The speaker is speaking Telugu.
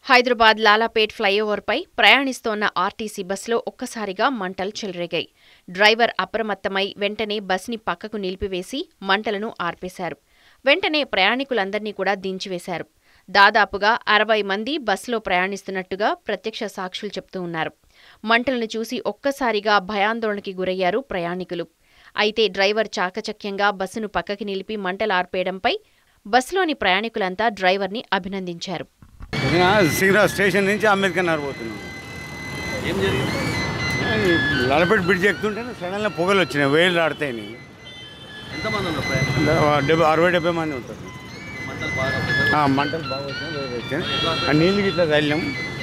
హైదరాబాద్ లాలాపేట్ ఫ్లైఓవర్పై ప్రయాణిస్తోన్న ఆర్టీసీ బస్సులో ఒక్కసారిగా మంటలు చెలరేగాయి డ్రైవర్ అప్రమత్తమై వెంటనే బస్ని పక్కకు నిలిపివేసి మంటలను ఆర్పేశారు వెంటనే ప్రయాణికులందర్నీ కూడా దించివేశారు దాదాపుగా అరవై మంది బస్సులో ప్రయాణిస్తున్నట్టుగా ప్రత్యక్ష సాక్షులు చెప్తూ ఉన్నారు మంటలను చూసి ఒక్కసారిగా భయాందోళనకి గురయ్యారు ప్రయాణికులు అయితే డ్రైవర్ చాకచక్యంగా బస్సును పక్కకి నిలిపి మంటలు ఆర్పేయడంపై బస్సులోని ప్రయాణికులంతా డ్రైవర్ని అభినందించారు ఇంకా సిగ్రా స్టేషన్ నుంచి అంబేద్కర్ నగర్ పోతున్నాం ఏం జరిగింది లలపేట బ్రిడ్జ్ ఎక్కుతుంటే సడన్గా పొగలు వచ్చినాయి వేలు ఆడతాయని ఎంతమంది ఉన్నారు ప్రయాణికులు డెబ్బై అరవై డెబ్బై మంది ఉంటారు మంటలు బాగా పెద్దగా ఆ, మంటలు బాగా వచ్చినాయి వేలు వచ్చాయి ఆ నీళ్ళు గిట్లా చల్లాం